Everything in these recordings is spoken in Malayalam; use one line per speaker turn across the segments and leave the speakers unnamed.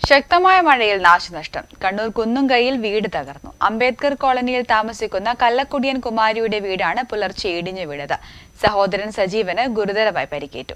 ശക്തമായ മഴയിൽ നാശനഷ്ടം കണ്ണൂർ കുന്നുംകൈയിൽ വീട് തകർന്നു അംബേദ്കർ കോളനിയിൽ താമസിക്കുന്ന കല്ലക്കുടിയൻ കുമാരിയുടെ വീടാണ് പുലർച്ചെ ഇടിഞ്ഞു വീണത് സഹോദരൻ സജീവന് ഗുരുതരമായി പരിക്കേറ്റു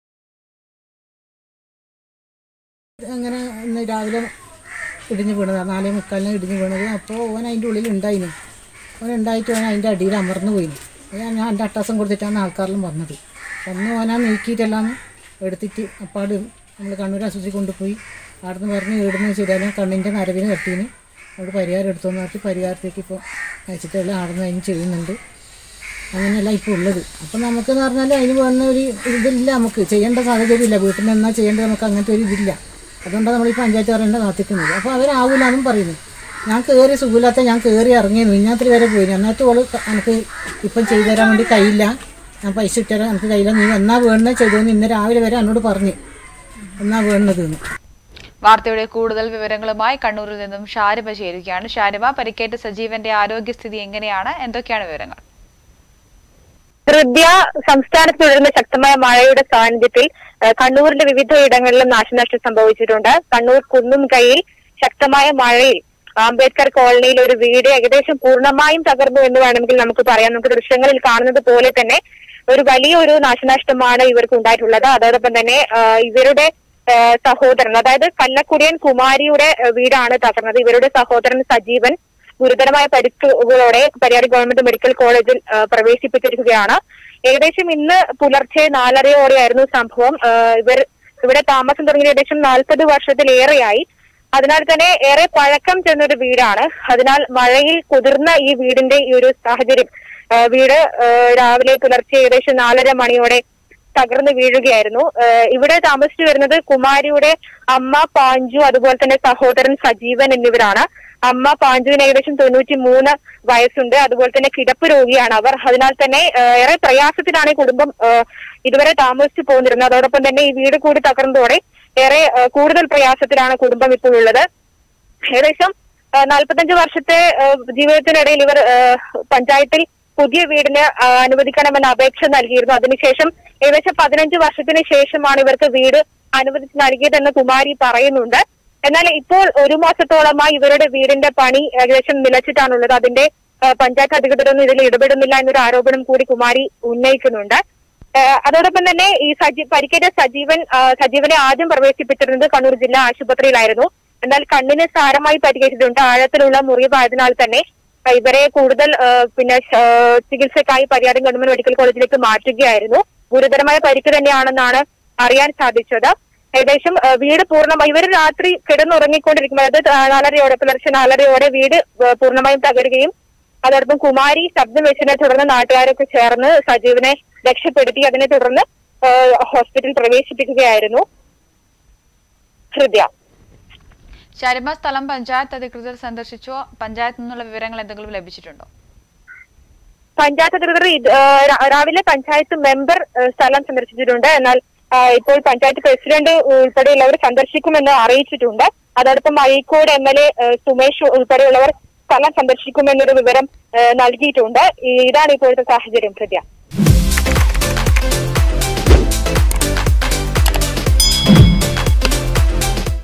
അങ്ങനെ ഇന്ന് രാവിലെ ഇടിഞ്ഞ് വീണതാണ് നാലേ മുക്കാലിന് ഇടിഞ്ഞ് വീണത് അപ്പോൾ ഓൻ അതിൻ്റെ ഉള്ളിൽ ഉണ്ടായിന് ഓൻ ഉണ്ടായിട്ട് ഓൻ അതിൻ്റെ അടിയിൽ അമർന്നു പോയിന് ഞാൻ ഞാൻ എൻ്റെ അട്ടാസം കൊടുത്തിട്ടാണ് ആൾക്കാരെല്ലാം വന്നത് വന്ന് ഓനാ നീക്കിയിട്ടെല്ലാം എടുത്തിട്ട് അപ്പാട് നമ്മൾ കണ്ണൂർ ആശുപത്രി കൊണ്ടുപോയി അവിടുന്ന് പറഞ്ഞ് ഇടുന്ന് ശരിയാലും കണ്ണിൻ്റെ നരവിന് കട്ടീന് അവിടെ പരിഹാരം എടുത്തോന്ന് പറഞ്ഞിട്ട് പരിഹാരത്തേക്ക് ഇപ്പോൾ അയച്ചിട്ടുള്ള അവിടുന്ന് അതിന് ചെയ്യുന്നുണ്ട് അങ്ങനെയല്ല ഇപ്പോൾ ഉള്ളത് അപ്പം നമുക്കെന്ന് പറഞ്ഞാൽ അതിന് വേണ്ട ഒരു ഇതില്ല നമുക്ക് ചെയ്യേണ്ട സാഹചര്യമില്ല വീട്ടിൽ നിന്ന് എന്നാ ചെയ്യേണ്ടത് നമുക്ക് അങ്ങനത്തെ ഒരു ഇതില്ല അതുകൊണ്ടാണ് നമ്മൾ ഈ പഞ്ചായത്ത് പറയേണ്ട കാത്തിക്കുന്നത് അപ്പോൾ അവരാവില്ല എന്നും പറയുന്നു ഞാൻ കയറി സുഖമില്ലാത്ത ഞാൻ കയറി ഇറങ്ങി മിഞ്ഞാത്തിൽ വരെ പോയി എന്നിട്ട് ഓള് എനിക്ക് ഇപ്പം ചെയ്തു തരാൻ വേണ്ടി കഴിയില്ല ഞാൻ പൈസ ഇട്ടുതരാൻ എനിക്ക് കഴിയില്ല നീ എന്നാ വേണമെന്ന് ചെയ്തോന്ന് ഇന്ന് രാവിലെ വരെ എന്നോട് പറഞ്ഞു എന്നാ വേണ്ടത് എന്ന്
വാർത്തയുടെ കൂടുതൽ വിവരങ്ങളുമായി കണ്ണൂരിൽ നിന്നും ഷാരിബ ചേരുകയാണ് ഷാരിബ പരിക്കേറ്റ സജീവന്റെ ആരോഗ്യസ്ഥിതി എങ്ങനെയാണ് എന്തൊക്കെയാണ് വിവരങ്ങൾ
ഹൃദ്യ സംസ്ഥാനത്ത് തുടരുന്ന ശക്തമായ മഴയുടെ സാന്നിധ്യത്തിൽ ഏഹ്, കണ്ണൂരിന്റെ വിവിധ ഇടങ്ങളിലും നാശനഷ്ടം സംഭവിച്ചിട്ടുണ്ട് കണ്ണൂർ കുന്നുംകൈയിൽ ശക്തമായ മഴയിൽ അംബേദ്കർ കോളനിയിൽ ഒരു വീട് ഏകദേശം പൂർണ്ണമായും തകർന്നു എന്ന് വേണമെങ്കിൽ നമുക്ക് പറയാം നമുക്ക് ദൃശ്യങ്ങളിൽ കാണുന്നത് പോലെ തന്നെ ഒരു വലിയൊരു നാശനഷ്ടമാണ് ഇവർക്ക് ഉണ്ടായിട്ടുള്ളത് അതോടൊപ്പം തന്നെ ഏഹ്, ഇവരുടെ ഏഹ്, സഹോദരൻ അതായത് കല്ലക്കുടിയൻ കുമാരിയുടെ ഏഹ്, വീടാണ് തകർന്നത് ഇവരുടെ സഹോദരൻ സജീവൻ ഗുരുതരമായ പരിക്കുകളോടെ പരിയാടി ഗവൺമെന്റ് മെഡിക്കൽ കോളേജിൽ ആ, പ്രവേശിപ്പിച്ചിരിക്കുകയാണ് ഏകദേശം ഇന്ന് പുലർച്ചെ നാലരയോടെയായിരുന്നു സംഭവം ആ, ഇവർ ഇവിടെ താമസം തുടങ്ങിയ ഏകദേശം നാൽപ്പത് വർഷത്തിലേറെയായി അതിനാൽ തന്നെ ഏറെ പഴക്കം ചെന്നൊരു വീടാണ് അതിനാൽ മഴയിൽ കുതിർന്ന ഈ വീടിന്റെ ഈ ഒരു സാഹചര്യം ആ, വീട് ആ, രാവിലെ പുലർച്ചെ ഏകദേശം നാലര മണിയോടെ തകർന്നു വീഴുകയായിരുന്നു ഏഹ് ഇവിടെ താമസിച്ചു വരുന്നത് കുമാരിയുടെ അമ്മ പാഞ്ചു അതുപോലെ തന്നെ സഹോദരൻ സജീവൻ എന്നിവരാണ് അമ്മ പാഞ്ചുവിന് ഏകദേശം തൊണ്ണൂറ്റി മൂന്ന് വയസ്സുണ്ട് അതുപോലെ തന്നെ കിടപ്പ് രോഗിയാണ് അവർ അതിനാൽ തന്നെ ഏഹ് ഏറെ പ്രയാസത്തിലാണ് ഈ കുടുംബം ഏഹ് ഇതുവരെ താമസിച്ചു പോന്നിരുന്നത് അതോടൊപ്പം തന്നെ ഈ വീട് കൂടി തകർന്നതോടെ ഏറെ ഏഹ് കൂടുതൽ പ്രയാസത്തിലാണ് കുടുംബം ഇപ്പോൾ ഉള്ളത് ഏകദേശം ഏഹ് നാൽപ്പത്തഞ്ച് വർഷത്തെ ഏഹ് ജീവിതത്തിനിടയിൽ ഇവർ ഏഹ് പഞ്ചായത്തിൽ പുതിയ വീടിന് ആ, അനുവദിക്കണമെന്ന അപേക്ഷ നൽകിയിരുന്നു അതിനുശേഷം ഏകദേശം പതിനഞ്ച് വർഷത്തിന് ശേഷമാണ് ഇവർക്ക് വീട് അനുവദിച്ച് നൽകിയതെന്ന് കുമാരി പറയുന്നുണ്ട് എന്നാൽ ഇപ്പോൾ ഒരു മാസത്തോളമായി ഇവരുടെ വീടിന്റെ പണി ഏകദേശം നിലച്ചിട്ടാണുള്ളത് അതിന്റെ ആ, പഞ്ചായത്ത് അധികൃതരൊന്നും ഇതിൽ ഇടപെടുന്നില്ല എന്നൊരു ആരോപണം കൂടി കുമാരി ഉന്നയിക്കുന്നുണ്ട് ഏഹ് അതോടൊപ്പം തന്നെ ഈ സജി പരിക്കേറ്റ സജീവൻ ആ, സജീവനെ ആദ്യം പ്രവേശിപ്പിച്ചിരുന്നത് കണ്ണൂർ ജില്ലാ ആശുപത്രിയിലായിരുന്നു എന്നാൽ കണ്ണിന് സാരമായി പരിക്കേറ്റിട്ടുണ്ട് ആഴത്തിലുള്ള മുറിവായതിനാൽ തന്നെ ആ, ഇവരെ കൂടുതൽ ആ, പിന്നെ ആ, ചികിത്സയ്ക്കായി പരിയാരം ഗവൺമെന്റ് മെഡിക്കൽ കോളേജിലേക്ക് മാറ്റുകയായിരുന്നു ഗുരുതരമായ പരിക്ക് തന്നെയാണെന്നാണ് അറിയാൻ സാധിച്ചത് ഏകദേശം ആ, വീട് പൂർണ്ണമായി ഇവർ രാത്രി കിടന്നുറങ്ങിക്കൊണ്ടിരിക്കുമ്പോൾ അതായത് ആ, നാലരയോടെ പുലർച്ചെ നാലരയോടെ വീട് ആ, പൂർണ്ണമായും തകരുകയും അതോടൊപ്പം കുമാരി ശബ്ദം വെച്ചതിനെ തുടർന്ന് നാട്ടുകാരൊക്കെ ചേർന്ന് സജീവനെ രക്ഷപ്പെടുത്തി അതിനെ തുടർന്ന് ആ, ഹോസ്പിറ്റലിൽ പ്രവേശിപ്പിക്കുകയായിരുന്നു ഹൃദയ
ഷാരിബ സ്ഥലം പഞ്ചായത്ത് അധികൃതർ സന്ദർശിച്ചോ പഞ്ചായത്തിൽ നിന്നുള്ള വിവരങ്ങൾ എന്തെങ്കിലും ലഭിച്ചിട്ടുണ്ടോ
പഞ്ചായത്ത് അധികൃതർ ഇത്, ആ, രാ- രാവിലെ പഞ്ചായത്ത് മെമ്പർ ആ, സ്ഥലം സന്ദർശിച്ചിട്ടുണ്ട് എന്നാൽ ആ, ഇപ്പോൾ പഞ്ചായത്ത് പ്രസിഡന്റ് ഉൾപ്പെടെയുള്ളവർ സന്ദർശിക്കുമെന്ന് അറിയിച്ചിട്ടുണ്ട് അതോടൊപ്പം Azhikode M L A Sumesh ഉൾപ്പെടെയുള്ളവർ സ്ഥലം സന്ദർശിക്കുമെന്നൊരു വിവരം ആ, നൽകിയിട്ടുണ്ട് ഈ- ഇതാണ് ഇപ്പോഴത്തെ സാഹചര്യം ഹൃദയ